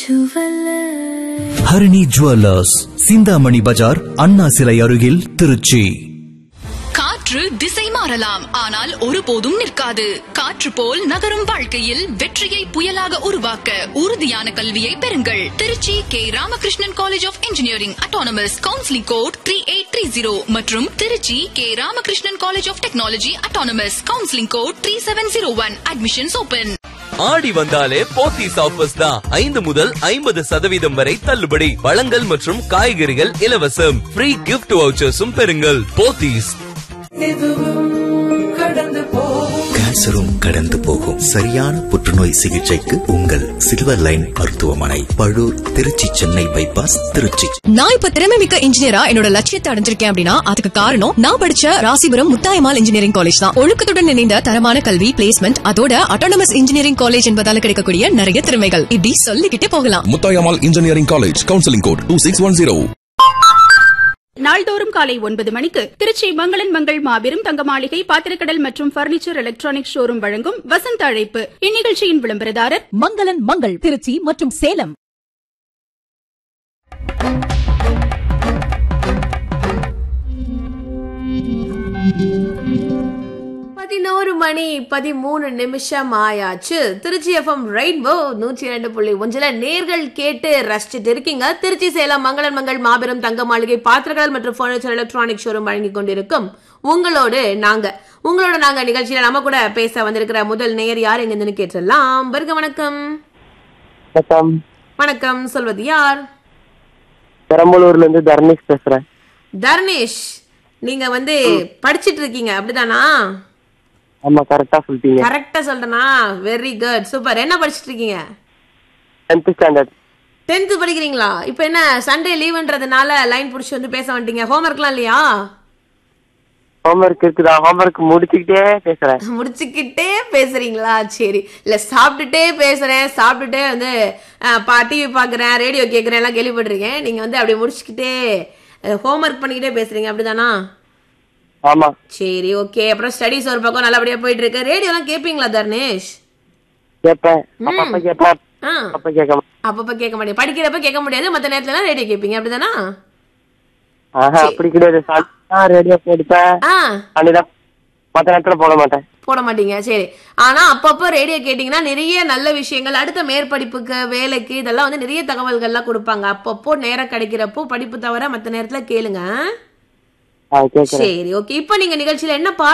Harini jewellers Chintamani பஜார் அண்ணா சிலை அருகில் திருச்சி காற்று திசை மாறலாம் ஆனால் ஒருபோதும் நிற்காது காற்று போல் நகரும் வாழ்க்கையில் வெற்றியை புயலாக உருவாக்க உறுதியான கல்வியை பெறுங்கள் Trichy K Ramakrishnan college of engineering autonomous counselling code three eight three zero மற்றும் Trichy K Ramakrishnan college of technology autonomous counselling code three seven zero one admissions open Aadi வந்தாலே போத்தீஸ் ஆஃபர்ஸ் தான் ஐந்து முதல் ஐம்பது சதவீதம் வரை தள்ளுபடி பழங்கள் மற்றும் காய்கறிகள் இலவசம் ஃப்ரீ கிஃப்ட் வவுச்சர்ஸும் பெறுங்கள் போத்தீஸ் கேன்சரும் கடந்து போகும் சரியான புற்றுநோய் சிகிச்சைக்கு உங்கள் சில்வர் லைன் மருத்துவமனை பழூர் திருச்சி சென்னை பைபாஸ் திருச்சி நான் இப்ப திறமை மிக்க இன்ஜினியரா என்னோட லட்சியத்தை அடைஞ்சிருக்கேன் அப்படின்னா அதுக்கு காரணம் நான் படிச்ச ராசிபுரம் முத்தாயமால் இன்ஜினியரிங் காலேஜ் தான் ஒழுக்கத்துடன் இணைந்த தரமான கல்வி பிளேஸ்மெண்ட் அதோட அட்டானமஸ் இன்ஜினியரிங் காலேஜ் என்பதால கிடைக்கக்கூடிய நிறைய திறமைகள் இப்படி சொல்லிக்கிட்டே போகலாம் Muthayammal engineering college counselling code two six one zero நாள்தோறும் காலை ஒன்பது மணிக்கு திருச்சி மங்களன் மங்கள் மாபெரும் தங்க மாளிகை பாத்திரக்கடல் மற்றும் பர்னிச்சர் எலக்ட்ரானிக் ஷோரூம் வழங்கும் வசந்த அழைப்பு இந்நிகழ்ச்சியின் விளம்பரதாரர் மங்களன் மங்கள் திருச்சி மற்றும் சேலம் பதினோரு மணி பதிமூணு நிமிஷம் ஆயாச்சு திருச்சி எஃப்எம் ரெயின்போ நூற்றி இரண்டு புள்ளி ஒன்றுல நேர்கள் கேட்டு ரசிச்சுட்டு இருக்கீங்க திருச்சி சேலம் மங்களன் மங்கள் மாபெரும் தங்க மாளிகை பாத்திரங்கள் மற்றும் ஃபர்னிச்சர் எலக்ட்ரானிக் ஷோரூம் வழங்கி கொண்டிருக்கும் உங்களோடு நாங்க உங்களோட நாங்க நிகழ்ச்சியில நம்ம கூட பேச வந்திருக்கிற முதல் நேர் யார் எங்கன்னு கேட்டுடலாம் வருக வணக்கம் வணக்கம் வணக்கம் சொல்வது யார் பெரம்பலூர்ல இருந்து தர்ணேஷ் பேசுறேன் தர்ணேஷ் நீங்க வந்து படிச்சிட்டு இருக்கீங்க அப்படிதானா ஆமா கரெக்டா சொல்லிட்டீங்க கரெக்டா சொல்றேனா வெரி குட் சூப்பர் என்ன படிச்சிட்டு இருக்கீங்க டென்த் ஸ்டாண்டர்ட் டென்த்து படிக்கிறீங்களா இப்போ என்ன சண்டே லீவுன்றதுனால லைன் பிடிச்சி வந்து பேச வந்துட்டீங்க ஹோம்ஒர்க்லாம் இல்லையா ஹோம்ஒர்க் இருக்குதா ஹோம்ஒர்க் முடிச்சுக்கிட்டே பேசுறேன் முடிச்சுக்கிட்டே பேசுறீங்களா சரி இல்ல சாப்பிட்டுட்டே பேசுறேன் சாப்பிட்டுட்டே வந்து அஹ், பா டிவி பாக்குறேன் ரேடியோ கேட்குறேன் எல்லாம் கேள்விப்பட்டிருக்கேன் நீங்க வந்து அப்படியே முடிச்சுக்கிட்டே ஹோம்ஒர்க் பண்ணிக்கிட்டே பேசுறீங்க அப்படிதானா ஆமா சரி ஓகே அப்புறம் ஸ்டடிஸ் ஒரு பக்கம் நல்லபடியா போயிட்டு இருக்கு ரேடியோலாம் கேட்பீங்களா தர்ணேஷ் கேட்பேன் அப்பப்ப கேட்பேன் ஆ அப்ப கேட்க மாட்டேன். அப்பப்ப கேட்க மாட்டேன் படிக்கிறப்ப கேட்க முடியாது மற்ற நேரத்துலலாம் ரேடியோ கேட்பீங்க அப்படிதானா ஆஹா அப்படி கிடையாது சாயந்தரம் ரேடியோ போடுப்பேன் ஆ அன்னிதான் மத்த நேரத்துல போட மாட்டேன் போட மாட்டீங்க சரி ஆனா அப்பப்போ ரேடியோ கேட்டீங்கன்னா நிறைய நல்ல விஷயங்கள் அடுத்த மேற்படிப்புக்கு வேலைக்கு இதெல்லாம் வந்து நிறைய தகவல்கள்லாம் கொடுப்பாங்க அப்பப்போ நேரம் கிடைக்கிறப்போ படிப்பு தவிர மற்ற நேரத்துல கேளுங்க ஆ கேட்கறேன் சரி ஓகே இப்போ நீங்க நிகழ்ச்சியில என்ன பாட்டு